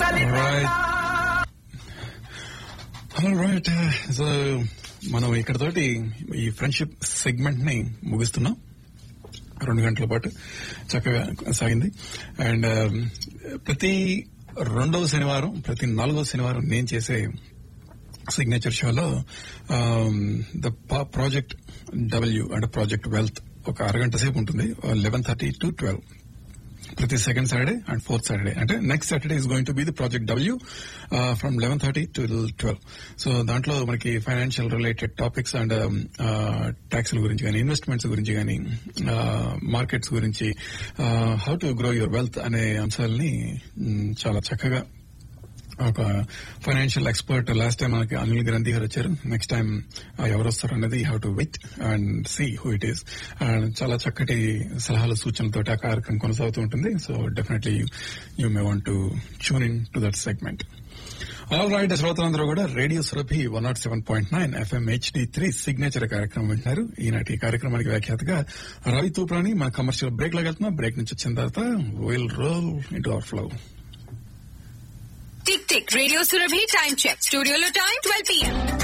right so మనం ఇక్కడతోటి ఈ friendship segment ని ముగిస్తున్నాం రెండు గంటల పాటు చక్కగా సాగింది అండ్ ప్రతి రెండవ శనివారం ప్రతి నాలుగవ శనివారం నేను చేసే సిగ్నేచర్ షోలో ద ప్రాజెక్ట్ డబ్ల్యూ అంటే ప్రాజెక్ట్ వెల్త్ ఒక అరగంట సేపు ఉంటుంది లెవెన్ థర్టీ టు ట్వెల్వ్ ప్రతి second Saturday and fourth Saturday అంటే next Saturday is going to be the project W from eleven thirty to twelve so దాంట్లో మనకి ఫైనాన్షియల్ రిలేటెడ్ టాపిక్స్ అండ్ ట్యాక్స్ల గురించి కానీ ఇన్వెస్ట్మెంట్స్ గురించి కానీ మార్కెట్స్ గురించి how to grow your wealth అనే అంశాలని చాలా చక్కగా ఒక ఫైనాన్షియల్ ఎక్స్పర్ట్ లాస్ట్ టైం మనకి అనిల్ గ్రంథి గారు వచ్చారు నెక్స్ట్ టైం ఎవరు వస్తారు అనేది have to wait and see who it is and చాలా చక్కటి సలహాలు సూచనలతో ఆ కార్యక్రమం కొనసాగుతూ ఉంటుంది so definitely you may want to tune in to that segment all right శ్రోతలందరూ కూడా radio Surabhi one naught seven point nine FM HD three signature కార్యక్రమం వింటున్నారు ఈనాటి కార్యక్రమానికి వ్యాఖ్యాతగా రవి తూప్రాని మన కమర్షియల్ బ్రేక్ లో వెళ్తున్నాం బ్రేక్ నుంచి వచ్చిన తర్వాత will roll into our flow tick tick radio Surabhi time check స్టూడియోలో టైం ట్వెల్వ్ పిఎం